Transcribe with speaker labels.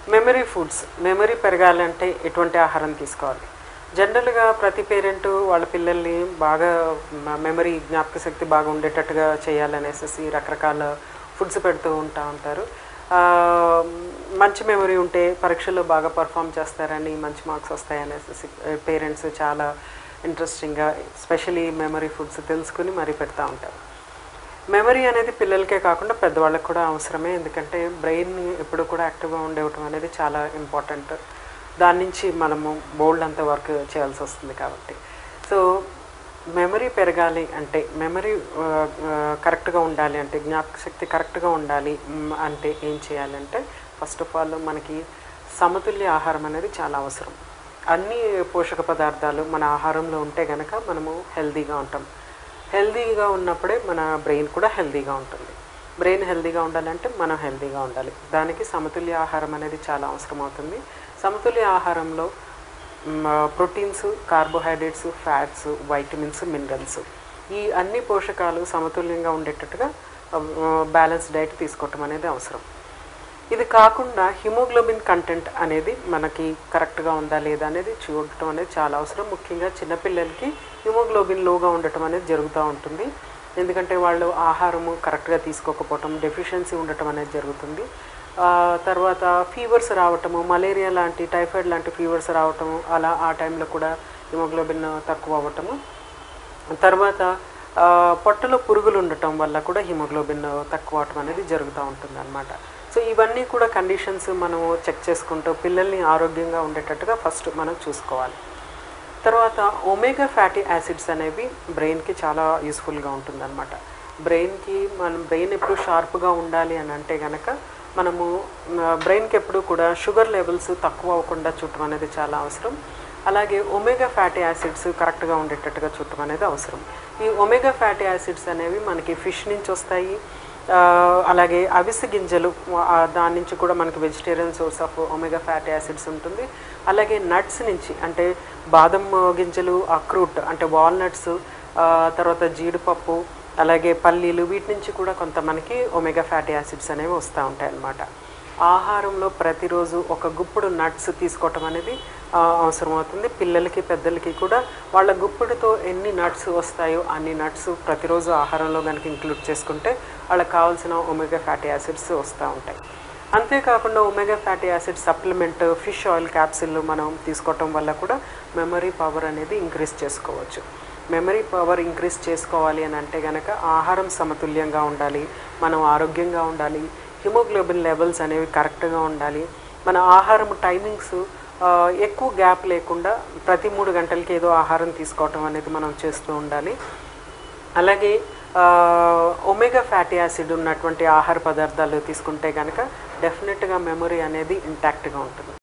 Speaker 1: memory foods memory పెరగాలంటే ఎటువంటి ఆహారం తీసుకోవాలి జనరల్గా ప్రతి పేరెంట్ వాళ్ళ పిల్లల్ని బాగా మెమరీ జ్ఞాపక శక్తి బాగా ఉండేటట్టుగా చేయాలనేసి రకరకాల ఫుడ్స్ పెడుతూ ఉంటా ఉంటారు ఆ, మంచి మెమరీ ఉంటే పరీక్షల్లో బాగా పర్ఫామ్ చేస్తారని మంచి మార్క్స్ వస్తాయనేసి పేరెంట్స్ చాలా ఇంట్రెస్టింగ్గా స్పెషలీ మెమరీ ఫుడ్స్ తెలుసుకుని మరీ పెడతా ఉంటారు మెమరీ అనేది పిల్లలకే కాకుండా పెద్దవాళ్ళకి కూడా అవసరమే ఎందుకంటే బ్రెయిన్ ఎప్పుడు కూడా యాక్టివ్గా ఉండేవటం అనేది చాలా ఇంపార్టెంట్ దాని నుంచి మనము బోల్డ్ అంత వర్క్ చేయాల్సి వస్తుంది కాబట్టి సో మెమరీ పెరగాలి అంటే మెమరీ కరెక్ట్గా ఉండాలి అంటే జ్ఞాపక శక్తి కరెక్ట్గా ఉండాలి మ్, అంటే ఏం చేయాలంటే ఫస్ట్ ఆఫ్ ఆల్ మనకి సమతుల్య ఆహారం అనేది చాలా అవసరం అన్ని పోషక పదార్థాలు మన ఆహారంలో ఉంటే గనక మనము హెల్తీగా ఉంటాం హెల్తీగా ఉన్నప్పుడే మన బ్రెయిన్ కూడా హెల్తీగా ఉంటుంది బ్రెయిన్ హెల్తీగా ఉండాలంటే మనం హెల్తీగా ఉండాలి దానికి సమతుల్య ఆహారం అనేది చాలా అవసరం అవుతుంది సమతుల్య ఆహారంలో proteins carbohydrates fats vitamins minerals ఈ అన్ని పోషకాలు సమతుల్యంగా ఉండేటట్టుగా బ్యాలెన్స్ డైట్ తీసుకోవటం అనేది అవసరం ఇది కాకుండా హిమోగ్లోబిన్ కంటెంట్ అనేది మనకి కరెక్ట్గా ఉందా లేదా అనేది చూడటం అనేది చాలా అవసరం ముఖ్యంగా చిన్నపిల్లలకి హిమోగ్లోబిన్ లోగా ఉండటం అనేది జరుగుతూ ఉంటుంది ఎందుకంటే వాళ్ళు ఆహారము కరెక్ట్గా తీసుకోకపోవటం డెఫిషియన్సీ ఉండటం అనేది జరుగుతుంది ఆ, తర్వాత ఫీవర్స్ రావటము మలేరియా లాంటి టైఫాయిడ్ లాంటి ఫీవర్స్ రావటము అలా ఆ టైంలో కూడా హిమోగ్లోబిన్ తక్కువ అవ్వటము తర్వాత ఆ, పొట్టలో పురుగులు ఉండటం వల్ల కూడా హిమోగ్లోబిన్ తక్కువ అవటం అనేది జరుగుతూ ఉంటుంది అనమాట సో ఇవన్నీ కూడా కండిషన్స్ మనం చెక్ చేసుకుంటూ పిల్లల్ని ఆరోగ్యంగా ఉండేటట్టుగా ఫస్ట్ మనం చూసుకోవాలి తర్వాత ఒమేగా ఫ్యాటీ యాసిడ్స్ అనేవి బ్రెయిన్కి చాలా యూస్ఫుల్గా ఉంటుందన్నమాట బ్రెయిన్కి మనం బ్రెయిన్ ఎప్పుడు షార్ప్గా ఉండాలి అని అంటే కనుక మనము బ్రెయిన్కి ఎప్పుడు కూడా షుగర్ లెవెల్స్ తక్కువ అవ్వకుండా చూడటం అనేది చాలా అవసరం అలాగే ఒమేగా ఫ్యాటీ యాసిడ్స్ కరెక్ట్గా ఉండేటట్టుగా చూడటం అనేది అవసరం ఈ ఒమేగా ఫ్యాటీ యాసిడ్స్ అనేవి మనకి ఫిష్ నుంచి వస్తాయి ఆ, అలాగే అవిసె గింజలు ఆ, దాని నుంచి కూడా మనకి vegetarian source of omega fatty acids ఉంటుంది అలాగే నట్స్ నుంచి అంటే బాదం గింజలు అక్రూట్ అంటే వాల్నట్స్ తర్వాత జీడిపప్పు అలాగే పల్లీలు వీటి నుంచి కూడా కొంత మనకి ఒమేగా ఫ్యాటీ యాసిడ్స్ అనేవి వస్తూ ఉంటాయి అన్నమాట ఆహారంలో ప్రతిరోజు ఒక గుప్పుడు నట్స్ తీసుకోవటం అనేది ఆ, అవసరం అవుతుంది పిల్లలకి పెద్దలకి కూడా వాళ్ళ గుప్పుడుతో ఎన్ని నట్స్ వస్తాయో అన్ని నట్స్ ప్రతిరోజు ఆహారంలో కనుక ఇంక్లూడ్ చేసుకుంటే వాళ్ళకి కావాల్సిన ఒమేగా ఫ్యాటీ యాసిడ్స్ వస్తూ ఉంటాయి అంతేకాకుండా omega fatty acid supplement fish oil capsule మనం తీసుకోవటం వల్ల కూడా మెమరీ పవర్ అనేది ఇంక్రీజ్ చేసుకోవచ్చు మెమరీ పవర్ ఇంక్రీజ్ చేసుకోవాలి అని అంటే కనుక ఆహారం సమతుల్యంగా ఉండాలి మనం ఆరోగ్యంగా ఉండాలి హిమోగ్లోబిన్ లెవెల్స్ అనేవి కరెక్ట్గా ఉండాలి మన ఆహారం టైమింగ్స్ ఎక్కువ గ్యాప్ లేకుండా ప్రతి మూడు గంటలకి ఏదో ఆహారం తీసుకోవటం అనేది మనం చేస్తూ ఉండాలి అలాగే ఒమేగా ఫ్యాటీ యాసిడ్ ఉన్నటువంటి ఆహార పదార్థాలు తీసుకుంటే కనుక డెఫినెట్గా మెమరీ అనేది ఇంటాక్ట్గా ఉంటుంది